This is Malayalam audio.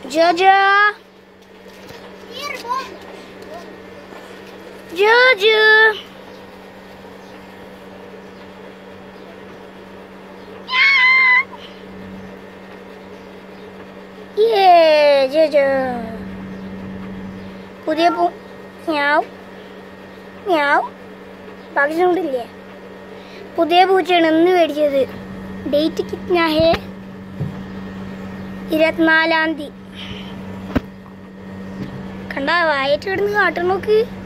ജോജോ ജോജു ഏ ജോജോ പുതിയ പൂ ഞാവ് ഞാവ് ബാക്കി സൗണ്ടില്ലേ പുതിയ പൂച്ചയാണ് ഇന്ന് മേടിച്ചത് ഡേറ്റ് കിത്നാ ഹേ ഇരുപത്തിനാലാം തീയതി കണ്ട വായിട്ട് കിടന്ന് കാട്ടണ നോക്ക്